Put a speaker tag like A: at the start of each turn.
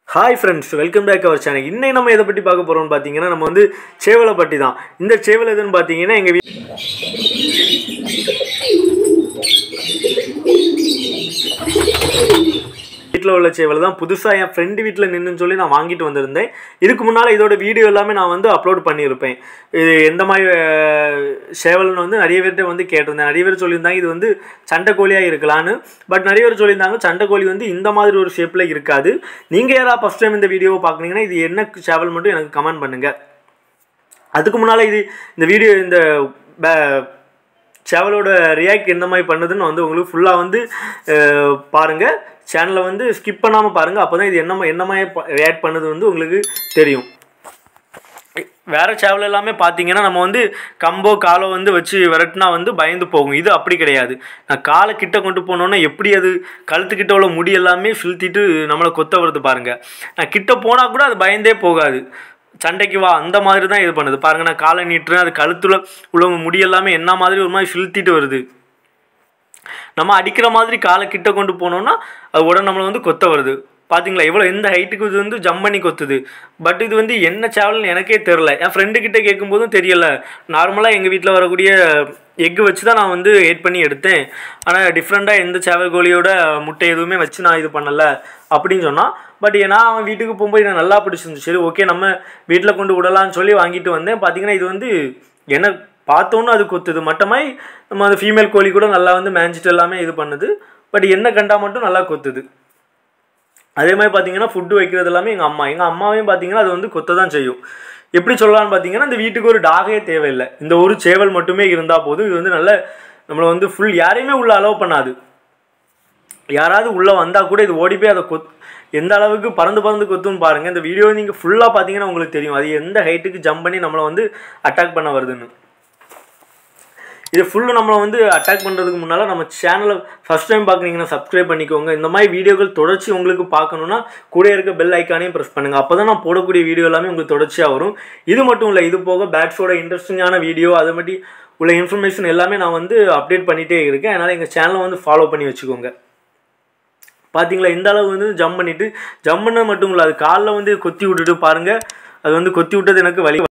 A: hi friends welcome back our channel இன்னைக்கு நம்ம எதை பற்றி பார்க்க போகிறோம்னு பார்த்தீங்கன்னா நம்ம வந்து சேவலை பற்றி தான் இந்த சேவல் எதுன்னு பார்த்தீங்கன்னா எங்கள் வீ வீட்டில் உள்ள சேவல் தான் புதுசாக என் ஃப்ரெண்டு வீட்டில் நின்றுன்னு சொல்லி நான் வாங்கிட்டு வந்திருந்தேன் இதுக்கு முன்னால் இதோட வீடியோ எல்லாமே நான் வந்து அப்லோட் பண்ணியிருப்பேன் இது எந்த மாதிரி அஹ், சேவல்னு வந்து நிறைய பேர்கிட்ட வந்து கேட்டிருந்தேன் நிறைய பேர் சொல்லியிருந்தாங்க இது வந்து சண்டைக்கோழியாக இருக்கலான்னு பட் நிறைய பேர் சொல்லியிருந்தாங்க சண்டைக்கோழி வந்து இந்த மாதிரி ஒரு ஷேப்பில் இருக்காது நீங்கள் யாராவது ஃபஸ்ட் டைம் இந்த வீடியோவை பார்க்குறீங்கன்னா இது என்ன சேவல் மட்டும் எனக்கு கமெண்ட் பண்ணுங்கள் அதுக்கு முன்னால் இது இந்த வீடியோ இந்த ப- சேவலோட ரியாக்ட் எந்த மாதிரி பண்ணுதுன்னு வந்து உங்களுக்கு ஃபுல்லாக வந்து அஹ், பாருங்க சேனலை வந்து ஸ்கிப் பண்ணாமல் பாருங்கள் அப்போ தான் இது என்ன மா- என்ன மாதிரி ரியாக்ட் பண்ணுது வந்து உங்களுக்கு தெரியும் வேற சேவல் எல்லாமே பார்த்தீங்கன்னா நம்ம வந்து கம்போ காலோ வந்து வச்சு விரட்டினா வந்து பயந்து போகும் இது அப்படி கிடையாது நான் காலை கிட்ட கொண்டு போனோன்னா எப்படி அது கழுத்துக்கிட்ட உள்ள முடி எல்லாமே சுழ்த்திட்டு நம்மளை கொத்த வருது பாருங்க நான் கிட்ட போனால் கூட அது பயந்தே போகாது சண்டைக்கு வா அந்த மாதிரி தான் இது பண்ணுது பாருங்க நான் காலை நீட்டுறேன் அது கழுத்துல உள்ள முடி எல்லாமே என்ன மாதிரி ஒரு மாதிரி சுழ்த்திட்டு வருது நம்ம அடிக்கிற மாதிரி காலை கிட்ட கொண்டு போனோம்னா அது உடனே நம்மளை வந்து கொத்த வருது பாத்தீங்களா எவ்வளோ எந்த ஹைட்டுக்கு இது வந்து ஜம்ப் பண்ணி கொத்துது பட் இது வந்து என்ன சேவல்னு எனக்கே தெரில என் ஃப்ரெண்டு கிட்ட கேட்கும்போதும் தெரியல நார்மலாக எங்கள் வீட்டில் வரக்கூடிய எக்கு வச்சு தான் நான் வந்து எட் பண்ணி எடுத்தேன் ஆனால் டிஃப்ரெண்ட்டாக எந்த சேவல் கோழியோட முட்டை எதுவுமே வச்சு நான் இது பண்ணலை அப்படின்னு சொன்னான் பட் நான் அவன் வீட்டுக்கு போகும்போது எனக்கு நல்லா பிடிச்சிருந்துச்சு சரி ஓகே நம்ம வீட்டில் கொண்டு விடலாம்னு சொல்லி வாங்கிட்டு வந்தேன் பார்த்தீங்கன்னா இது வந்து என்ன பார்த்தோன்னு அது கொத்துது மட்டமாய் நம்ம அந்த ஃபீமேல் கோழி கூட நல்லா வந்து மேஞ்சிட்டு எல்லாமே இது பண்ணுது பட் என்ன கண்டா மட்டும் நல்லா கொத்துது அதே மாதிரி பார்த்தீங்கன்னா ஃபுட்டு வைக்கிறது எல்லாமே எங்கள் அம்மா எங்கள் அம்மாவையும் பார்த்தீங்கன்னா அது வந்து கொத்த தான் செய்யும் எப்படி சொல்லலாம்னு பார்த்தீங்கன்னா இந்த வீட்டுக்கு ஒரு டாகே தேவையில்லை இந்த ஒரு சேவல் மட்டுமே இருந்தால் போதும் இது வந்து நல்ல நம்மளை வந்து ஃபுல் யாரையுமே உள்ள அலோவ் பண்ணாது யாராவது உள்ளே வந்தால் கூட இது ஓடி போய் அதை கொத் எந்த அளவுக்கு பறந்து பறந்து கொத்துன்னு பாருங்கள் இந்த வீடியோ நீங்கள் ஃபுல்லாக பார்த்தீங்கன்னா உங்களுக்கு தெரியும் அது எந்த ஹைட்டுக்கு ஜம்ப் பண்ணி நம்மளை வந்து அட்டாக் பண்ண வருதுன்னு இது ஃபுல்லு நம்மளை வந்து அட்டாக் பண்ணுறதுக்கு முன்னால் நம்ம சேனலை ஃபஸ்ட் டைம் பார்க்குறீங்கன்னா சப்ஸ்கிரைப் பண்ணிக்கோங்க இந்த மாதிரி வீடியோக்கள் தொடர்ச்சி உங்களுக்கு பார்க்கணுன்னா கூட இருக்க பெல் ஐக்கானையும் ப்ரெஸ் பண்ணுங்கள் அப்போ தான் நான் போடக்கூடிய வீடியோ எல்லாமே உங்களுக்கு தொடர்ச்சியாக வரும் இது மட்டும் இல்லை இது போக பேட்ஸோட இன்ட்ரெஸ்டிங்கான வீடியோ அது மட்டும் உள்ள இன்ஃபர்மேஷன் எல்லாமே நான் வந்து அப்டேட் பண்ணிகிட்டே இருக்கேன் அதனால் எங்கள் சேனலை வந்து ஃபாலோ பண்ணி வச்சுக்கோங்க பார்த்தீங்களா இந்த அளவு வந்து ஜம்ப் பண்ணிட்டு ஜம்ப் பண்ண மட்டும் இல்லை அது காலில் வந்து கொத்தி விட்டுட்டு பாருங்க அது வந்து கொத்தி விட்டது எனக்கு வலி